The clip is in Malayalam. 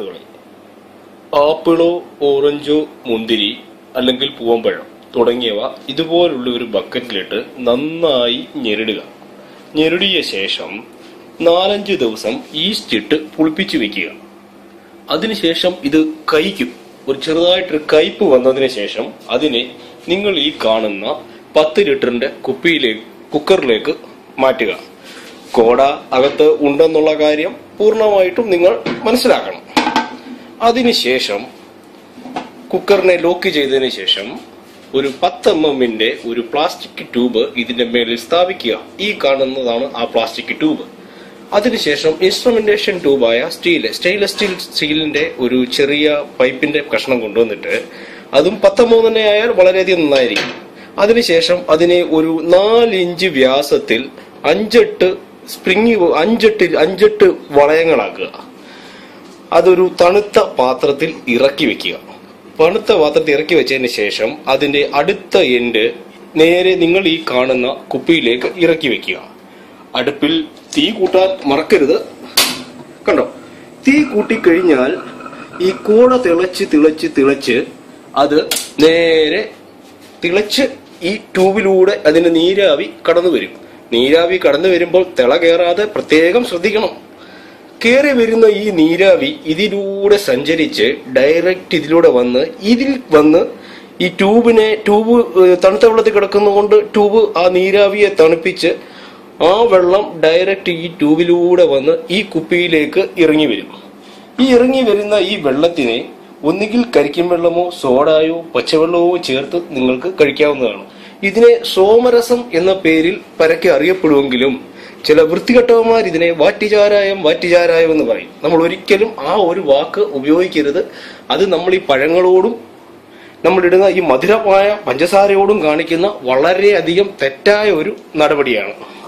സുഹൃത്തുക്കളെ ആപ്പിളോ ഓറഞ്ചോ മുന്തിരി അല്ലെങ്കിൽ പൂവമ്പഴം തുടങ്ങിയവ ഇതുപോലുള്ള ഒരു ബക്കറ്റിലിട്ട് നന്നായി ഞെരടുക ഞെരടിയ ശേഷം നാലഞ്ച് ദിവസം ഈസ്റ്റ് ഇട്ട് പുളിപ്പിച്ച് വെക്കുക അതിനുശേഷം ഇത് കൈക്കും ഒരു ചെറുതായിട്ടൊരു കയ്പ് വന്നതിന് ശേഷം അതിനെ നിങ്ങൾ ഈ കാണുന്ന പത്ത് ലിറ്ററിന്റെ കുപ്പിയിലേക്ക് കുക്കറിലേക്ക് മാറ്റുക കോട അകത്ത് ഉണ്ടെന്നുള്ള കാര്യം പൂർണ്ണമായിട്ടും നിങ്ങൾ മനസ്സിലാക്കണം അതിനുശേഷം കുക്കറിനെ ലോക്ക് ചെയ്തതിന് ശേഷം ഒരു പത്ത് എം എമ്മിന്റെ ഒരു പ്ലാസ്റ്റിക് ട്യൂബ് ഇതിന്റെ മേലിൽ സ്ഥാപിക്കുക ഈ കാണുന്നതാണ് ആ പ്ലാസ്റ്റിക് ട്യൂബ് അതിനുശേഷം ഇൻസ്ട്രുമെന്റേഷൻ ട്യൂബായ സ്റ്റീൽ സ്റ്റെയിൻലെസ് സ്റ്റീൽ സ്റ്റീലിന്റെ ഒരു ചെറിയ പൈപ്പിന്റെ കഷ്ണം കൊണ്ടുവന്നിട്ട് അതും പത്തൊമ്പത് തന്നെ ആയാൽ വളരെയധികം നന്നായിരിക്കും അതിനുശേഷം അതിനെ ഒരു നാലിഞ്ച് വ്യാസത്തിൽ അഞ്ചെട്ട് സ്പ്രിങ് അഞ്ചെട്ട് അഞ്ചെട്ട് വളയങ്ങളാക്കുക അതൊരു തണുത്ത പാത്രത്തിൽ ഇറക്കി വെക്കുക തണുത്ത പാത്രത്തിൽ ഇറക്കി വെച്ചതിന് ശേഷം അതിന്റെ അടുത്ത എൻഡ് നേരെ നിങ്ങൾ ഈ കാണുന്ന കുപ്പിയിലേക്ക് ഇറക്കി വെക്കുക അടുപ്പിൽ തീ കൂട്ടാൻ മറക്കരുത് കണ്ടോ തീ കൂട്ടിക്കഴിഞ്ഞാൽ ഈ കൂട തിളച്ച് തിളച്ച് തിളച്ച് അത് നേരെ തിളച്ച് ഈ ട്യൂബിലൂടെ അതിന്റെ നീരാവി കടന്നു വരും നീരാവി കടന്നു വരുമ്പോൾ തിള കയറാതെ പ്രത്യേകം ശ്രദ്ധിക്കണം കയറി വരുന്ന ഈ നീരാവി ഇതിലൂടെ സഞ്ചരിച്ച് ഡയറക്റ്റ് ഇതിലൂടെ വന്ന് ഇതിൽ വന്ന് ഈ ട്യൂബിനെ ട്യൂബ് ഏഹ്, തണുത്ത വെള്ളത്തിൽ കിടക്കുന്നതുകൊണ്ട് ട്യൂബ് ആ നീരാവിയെ തണുപ്പിച്ച് ആ വെള്ളം ഡയറക്റ്റ് ഈ ട്യൂബിലൂടെ വന്ന് ഈ കുപ്പിയിലേക്ക് ഇറങ്ങി വരും ഈ ഇറങ്ങി വരുന്ന ഈ വെള്ളത്തിനെ ഒന്നുകിൽ കരിക്കും വെള്ളമോ സോഡായോ പച്ചവെള്ളമോ ചേർത്ത് നിങ്ങൾക്ക് കഴിക്കാവുന്നതാണ് ഇതിനെ സോമരസം എന്ന പേരിൽ പരക്കെ അറിയപ്പെടുമെങ്കിലും ചില വൃത്തികെട്ടവന്മാർ ഇതിനെ വാറ്റിചാരായം വാറ്റിചാരായം എന്ന് പറയും നമ്മൾ ഒരിക്കലും ആ ഒരു വാക്ക് ഉപയോഗിക്കരുത് അത് നമ്മൾ ഈ പഴങ്ങളോടും നമ്മളിടുന്ന ഈ മധുരമായ പഞ്ചസാരയോടും കാണിക്കുന്ന വളരെയധികം തെറ്റായ ഒരു നടപടിയാണ്